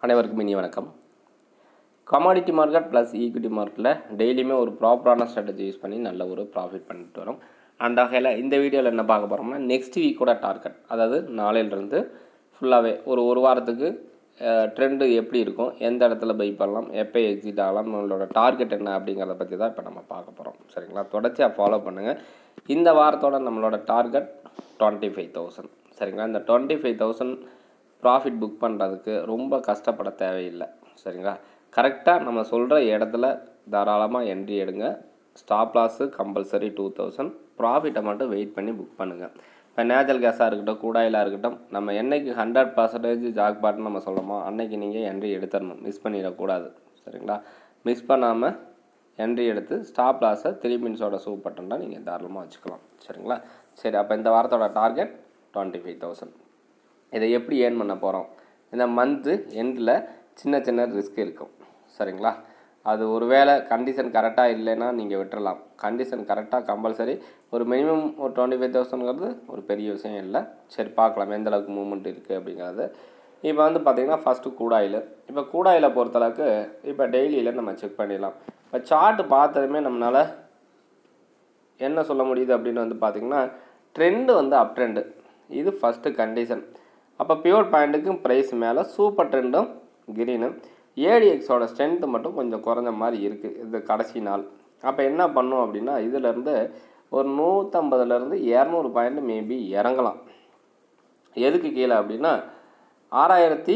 அனைவருக்கும் இனி வணக்கம் கமாடிட்டி மார்க்கெட் ப்ளஸ் ஈக்விட்டி மார்க்கெட்டில் டெய்லியுமே ஒரு ப்ராப்பரான ஸ்ட்ராட்டஜி யூஸ் பண்ணி நல்ல ஒரு ப்ராஃபிட் பண்ணிட்டு வரோம் அந்த வகையில் இந்த வீடியோவில் என்ன பார்க்க போகிறோம்னா நெக்ஸ்ட் வீக்கோட டார்கெட் அதாவது நாளையிலிருந்து ஃபுல்லாகவே ஒரு ஒரு வாரத்துக்கு ட்ரெண்டு எப்படி இருக்கும் எந்த இடத்துல பை பண்ணலாம் எப்போ எக்ஸிட் ஆகலாம் நம்மளோட டார்கெட் என்ன அப்படிங்கிறத பற்றி தான் இப்போ நம்ம பார்க்க போகிறோம் சரிங்களா தொடர்ச்சியாக ஃபாலோ பண்ணுங்கள் இந்த வாரத்தோட நம்மளோட டார்கெட் டுவெண்ட்டி ஃபைவ் தௌசண்ட் சரிங்களா இந்த twenty five thousand profit book பண்ணுறதுக்கு ரொம்ப கஷ்டப்பட தேவையில்லை சரிங்களா கரெக்டாக நம்ம சொல்கிற இடத்துல தாராளமாக என்ட்ரி எடுங்க stop loss compulsory two thousand ப்ராஃபிட்டை மட்டும் வெயிட் பண்ணி புக் பண்ணுங்கள் இப்போ நேச்சுரல் கேஸாக இருக்கட்டும் கூடாயிலாக இருக்கட்டும் நம்ம என்னைக்கு ஹண்ட்ரட் பர்சன்டேஜ் ஜாக் பாட்னு நம்ம சொல்கிறோமோ அன்னைக்கு நீங்கள் என்ட்ரி எடுத்துடணும் மிஸ் பண்ணிடக்கூடாது சரிங்களா மிஸ் பண்ணாமல் என்ட்ரி எடுத்து ஸ்டாப் லாஸை த்ரீ மினிட்ஸோட சூப் பட்டன்னா நீங்கள் தாராளமாக வச்சுக்கலாம் சரிங்களா சரி அப்போ இந்த வாரத்தோட டார்கெட் டுவெண்ட்டி ஃபைவ் தௌசண்ட் இதை எப்படி ஏர்ன் பண்ண போகிறோம் இந்த மந்த்து எண்டில் சின்ன சின்ன ரிஸ்க் இருக்கும் சரிங்களா அது ஒரு வேளை கண்டிஷன் கரெக்டாக இல்லைன்னா நீங்கள் விட்டுறலாம் கண்டிஷன் கரெக்டாக கம்பல்சரி ஒரு மினிமம் ஒரு டுவெண்ட்டி ஃபைவ் தௌசண்ட்ங்கிறது ஒரு பெரிய விஷயம் இல்லை சரி பார்க்கலாம் எந்த அளவுக்கு மூவ்மெண்ட் இருக்குது அப்படிங்கிறது இப்போ வந்து பார்த்திங்கன்னா ஃபஸ்ட்டு கூடாயில் இப்போ கூடாயில் பொறுத்தளவுக்கு இப்போ டெய்லியில் நம்ம செக் பண்ணிடலாம் இப்போ சார்ட்டு பார்த்ததுமே நம்மளால் என்ன சொல்ல முடியுது அப்படின்னு வந்து பார்த்திங்கன்னா ட்ரெண்டு வந்து அப் ட்ரெண்டு இது ஃபஸ்ட்டு கண்டிஷன் அப்போ பியூர் பாயிண்ட்டுக்கும் ப்ரைஸ் மேலே சூப்பர் ட்ரெண்டும் கிரீனும் ஏடிஎக்ஸோட ஸ்ட்ரென்த்து மட்டும் கொஞ்சம் குறைஞ்ச மாதிரி இருக்குது இது கடைசி நாள் அப்போ என்ன பண்ணும் அப்படின்னா இதிலேருந்து ஒரு நூற்றம்பதுலேருந்து இரநூறு பாயிண்ட் மேபி இறங்கலாம் எதுக்கு கீழே அப்படின்னா ஆறாயிரத்தி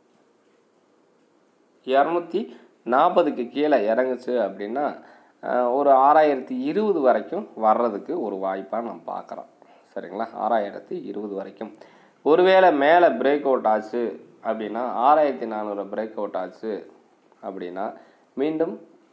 இரநூத்தி நாற்பதுக்கு கீழே இறங்குச்சு அப்படின்னா ஒரு ஆறாயிரத்தி இருபது வரைக்கும் வர்றதுக்கு ஒரு வாய்ப்பாக நம்ம பார்க்குறோம் சரிங்களா ஆறாயிரத்தி இருபது வரைக்கும் ஒருவேளை மேலே பிரேக் அவுட் ஆச்சு அப்படின்னா ஆறாயிரத்தி நானூறு பிரேக் அவுட் ஆச்சு அப்படின்னா மீண்டும்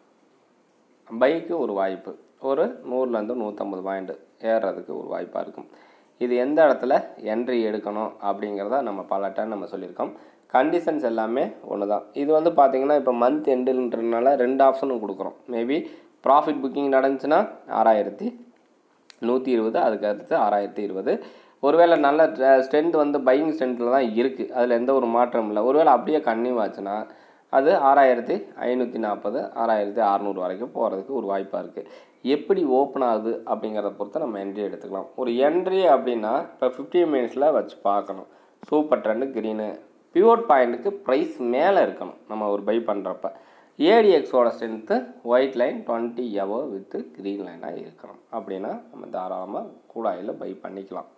பைக்கு ஒரு வாய்ப்பு ஒரு நூறுலேருந்து நூற்றம்பது பாயிண்ட் ஏறுறதுக்கு ஒரு வாய்ப்பாக இருக்கும் இது எந்த இடத்துல என்ட்ரி எடுக்கணும் அப்படிங்கிறத நம்ம பல டைம் நம்ம சொல்லியிருக்கோம் கண்டிஷன்ஸ் எல்லாமே ஒன்று தான் இது வந்து பார்த்திங்கன்னா இப்போ மந்த் எண்டுன்றதுனால ரெண்டு ஆப்ஷனும் கொடுக்குறோம் மேபி ப்ராஃபிட் புக்கிங் நடந்துச்சுன்னா ஆறாயிரத்தி நூற்றி இருபது அதுக்கு அடுத்து ஆறாயிரத்தி இருபது ஒருவேளை நல்ல ஸ்ட்ரென்த் வந்து பையிங் ஸ்ட்ரென்த்தில் தான் இருக்குது அதில் எந்த ஒரு மாற்றமும் இல்லை ஒருவேளை அப்படியே கன்னியூ ஆச்சுன்னா அது ஆறாயிரத்தி ஐநூற்றி நாற்பது ஆறாயிரத்தி அறநூறு வரைக்கும் போகிறதுக்கு ஒரு வாய்ப்பாக இருக்குது எப்படி ஓப்பன் ஆகுது அப்படிங்கிறத பொறுத்து நம்ம என்ட்ரி எடுத்துக்கலாம் ஒரு என்ட்ரி அப்படின்னா இப்போ ஃபிஃப்டீன் மினிட்ஸில் வச்சு பார்க்கணும் சூப்பர் ட்ரெண்டு க்ரீனு பியூர் பாயிண்ட்டுக்கு ப்ரைஸ் மேலே இருக்கணும் நம்ம ஒரு பை பண்ணுறப்ப ஏடிஎக்ஸோட ஸ்ட்ரென்த்து ஒயிட் லைன் டுவெண்ட்டி எவோ வித்து க்ரீன் லைனாக இருக்கணும் அப்படின்னா நம்ம தாராளமாக கூடாயில் பை பண்ணிக்கலாம்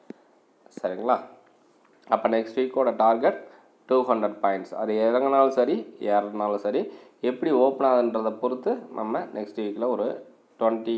சரிங்களா அப்போ நெக்ஸ்ட் வீக்கோட டார்கெட் டூ ஹண்ட்ரட் பாயிண்ட்ஸ் அது இறங்கினாலும் சரி ஏறினாலும் சரி எப்படி ஓப்பன் ஆகுதுன்றதை பொறுத்து நம்ம நெக்ஸ்ட் வீக்கில் ஒரு டுவெண்ட்டி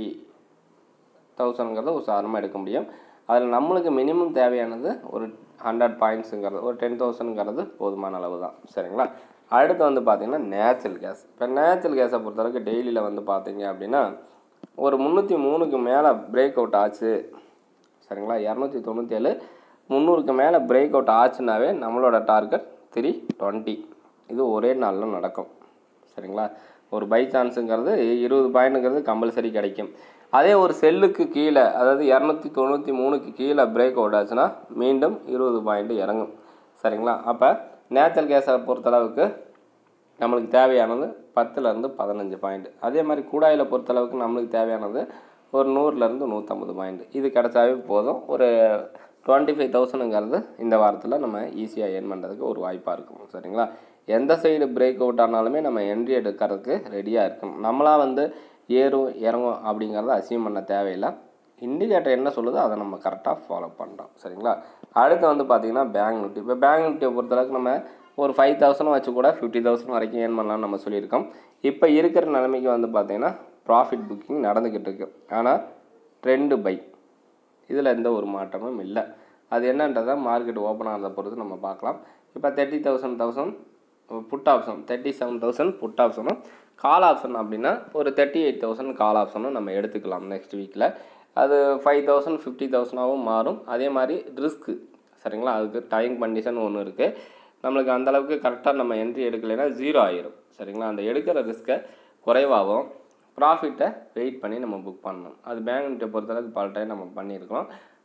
தௌசண்ட்ங்கிறத ஒரு சாதாரணமாக எடுக்க முடியும் அதில் நம்மளுக்கு மினிமம் தேவையானது ஒரு ஹண்ட்ரட் பாயிண்ட்ஸுங்கிறது ஒரு டென் தௌசண்ட்ங்கிறது போதுமான அளவு தான் சரிங்களா அடுத்து வந்து பார்த்திங்கன்னா நேச்சுரல் கேஸ் இப்போ நேச்சுரல் கேஸை பொறுத்தளவுக்கு டெய்லியில் வந்து பார்த்தீங்க அப்படின்னா ஒரு முந்நூற்றி மூணுக்கு மேலே பிரேக் அவுட் ஆச்சு சரிங்களா இரநூத்தி தொண்ணூற்றி ஏழு முந்நூறுக்கு மேலே பிரேக் அவுட் ஆச்சுனாவே நம்மளோட டார்கெட் த்ரீ டுவெண்ட்டி இது ஒரே நாளில் நடக்கும் சரிங்களா ஒரு பை சான்ஸுங்கிறது இருபது பாயிண்ட்டுங்கிறது கம்பல்சரி கிடைக்கும் அதே ஒரு செல்லுக்கு கீழே அதாவது இரநூத்தி தொண்ணூற்றி மூணுக்கு கீழே பிரேக் அவுட் ஆச்சுன்னா மீண்டும் இருபது பாயிண்ட்டு இறங்கும் சரிங்களா அப்போ நேச்சுரல் கேஸை பொறுத்தளவுக்கு நம்மளுக்கு தேவையானது பத்துலேருந்து பதினஞ்சு பாயிண்ட் அதே மாதிரி கூடாயில் பொறுத்தளவுக்கு நம்மளுக்கு தேவையானது ஒரு நூறுலேருந்து நூற்றம்பது பாயிண்ட் இது கிடச்சாவே போதும் ஒரு டுவெண்ட்டி ஃபைவ் தௌசண்ட்ங்கிறது இந்த வாரத்தில் நம்ம ஈஸியாக ஏர்ன் பண்ணுறதுக்கு ஒரு வாய்ப்பாக இருக்கும் சரிங்களா எந்த சைடு பிரேக் அவுட் ஆனாலுமே நம்ம என்ட்ரி எடுக்கிறதுக்கு ரெடியாக இருக்கணும் நம்மளாக வந்து ஏறும் இறங்கும் அப்படிங்கிறத அசீவ் பண்ண தேவையில்லை இண்டிகேட்டர் என்ன சொல்லுதோ அதை நம்ம கரெக்டாக ஃபாலோ பண்ணுறோம் சரிங்களா அடுத்து வந்து பார்த்திங்கன்னா பேங்க் நிஃப்டி இப்போ பேங்க் நிஃப்டியை பொறுத்தளவுக்கு நம்ம ஒரு ஃபைவ் தௌசண்ட் வச்சு கூட ஃபிஃப்டி தௌசண்ட் வரைக்கும் ஏர்ன் பண்ணலாம்னு நம்ம சொல்லியிருக்கோம் இப்போ இருக்கிற நிலைமைக்கு வந்து பார்த்திங்கன்னா ப்ராஃபிட் புக்கிங் நடந்துக்கிட்டு இருக்கு ஆனால் ட்ரெண்டு பை இதில் எந்த ஒரு மாற்றமும் இல்லை அது என்னன்றதை மார்க்கெட் ஓப்பன் ஆகிறத பொறுத்து நம்ம பார்க்கலாம் இப்போ thirty thousand thousand put option thirty seven thousand put ஆப்ஷனும் கால் ஆப்ஷன் அப்படின்னா ஒரு தேர்ட்டி எயிட் தௌசண்ட் கால் ஆப்ஷனும் நம்ம எடுத்துக்கலாம் நெக்ஸ்ட் வீக்கில் அது ஃபைவ் தௌசண்ட் ஃபிஃப்டி தௌசண்டாகவும் மாறும் அதே மாதிரி ரிஸ்க்கு சரிங்களா அதுக்கு டைம் கண்டிஷன் ஒன்று இருக்குது நம்மளுக்கு அந்தளவுக்கு கரெக்டாக நம்ம என்ட்ரி எடுக்கலைன்னா ஜீரோ ஆயிரும் சரிங்களா அந்த எடுக்கிற ரிஸ்க்கை குறைவாகவும் ப்ராஃபிட்டை வெயிட் பண்ணி நம்ம புக் பண்ணணும் அது பேங்க் நிஃப்டியை பொறுத்தளவுக்கு பல டைம் நம்ம பண்ணியிருக்கோம்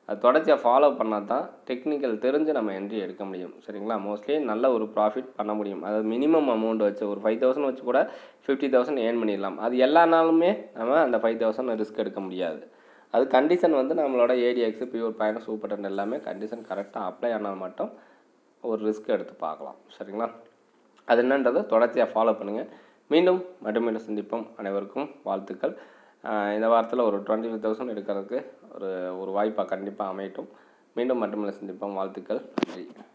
அது தொடர்ச்சியாக ஃபாலோ பண்ணால் தான் டெக்னிக்கல் தெரிஞ்சு நம்ம என்ட்ரி எடுக்க முடியும் சரிங்களா மோஸ்ட்லி நல்ல ஒரு ப்ராஃபிட் பண்ண முடியும் அதாவது மினிமம் அமௌண்ட் வச்சு ஒரு ஃபைவ் தௌசண்ட் வச்சு கூட ஃபிஃப்டி தௌசண்ட் ஏர்ன் பண்ணிடலாம் அது எல்லா நாளுமே நம்ம அந்த ஃபைவ் தௌசண்ட் ரிஸ்க் எடுக்க முடியாது அது கண்டிஷன் வந்து நம்மளோட ADX pure point super ten எல்லாமே கண்டிஷன் கரெக்டாக அப்ளை ஆனால் மட்டும் ஒரு ரிஸ்க் எடுத்து பார்க்கலாம் சரிங்களா அது என்னன்றதை தொடர்ச்சியாக ஃபாலோ பண்ணுங்கள் மீண்டும் மட்டும் மீண்டும் சந்திப்போம் அனைவருக்கும் வாழ்த்துக்கள் ஆஹ் இந்த வாரத்தில் ஒரு டுவெண்ட்டி ஃபைவ் தௌசண்ட் எடுக்கிறதுக்கு ஒரு ஒரு வாய்ப்பாக கண்டிப்பாக அமையட்டும் மீண்டும் மட்டுமில்லை சந்திப்போம் வாழ்த்துக்கள் நன்றி